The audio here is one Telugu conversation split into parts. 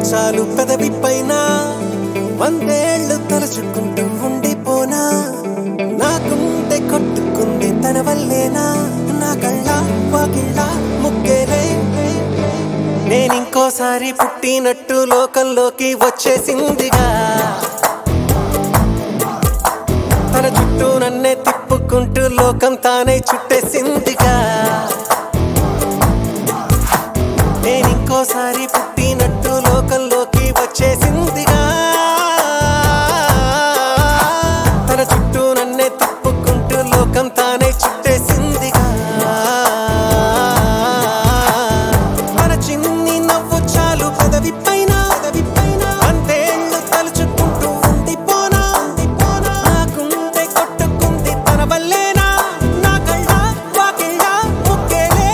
చాలు పెదవి పైన వందేళ్లు తలుచుకుంటూ ఉండిపోనా నా గుండె కొట్టుకుంది తన వల్లేనా నా కళ్ళ వాకిళ్ళ ముక్కేలే నేనింకోసారి పుట్టినట్టు లోకంలోకి వచ్చేసిందిగా తన చుట్టూ నన్నే తిప్పుకుంటూ లోకం తానే చుట్టేసిందిగా నేనింకోసారి పుట్టినట్టు లోకంలోకి వచ్చేసిందిగా తన చుట్టూ నన్నే తిప్పుకుంటూ లోకం తానే చుట్టేసిందిగా మన చిన్ని నవ్వు చాలు పెదవి పైన పెదవి పైన అంతేళ్ళు తలుచుకుంటూ ఉండిపోనా ఉండిపోనా నా గుండె కొట్టుకుంది తన వల్లేనా నా కళ్ళ వాకిళ్ళ ముక్కేలే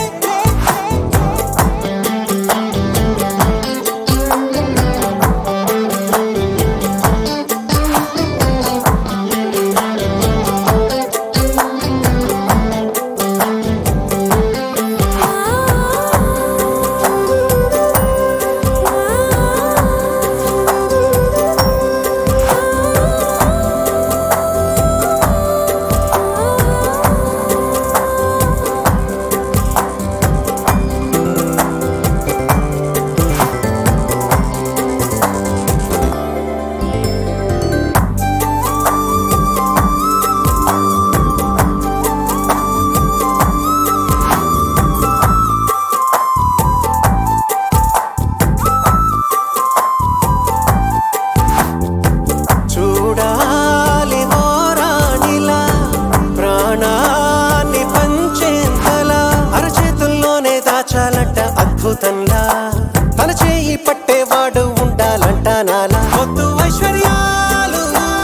చూడాలి ఓ రాణిలా ప్రాణాన్ని పంచేంతలా అరచేతుల్లోనే దాచాలంట అద్భుతంలా తన చేయి పట్టేవాడు ఉండాలంట నాలా వద్దు ఐశ్వర్యాలు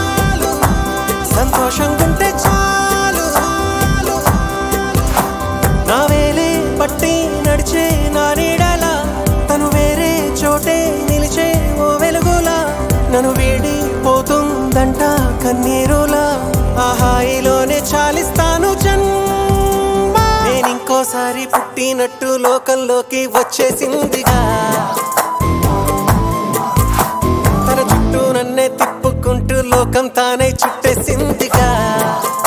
సంతోషంగుంటే చాలు నా వేలే పట్టి నడిచే నా నీడలా తను వేరే చోటే నిలిచే ఓ వెలుగులా నన్ను వీడి పోతుందంట కన్నీరులా ఆ హాయిలోనే చాలిస్తాను జన్మ నేనింకోసారి పుట్టినట్టు లోకంలోకి వచ్చేసిందిగా తన చుట్టూ నన్నే తిప్పుకుంటూ లోకం తానే చుట్టేసిందిగా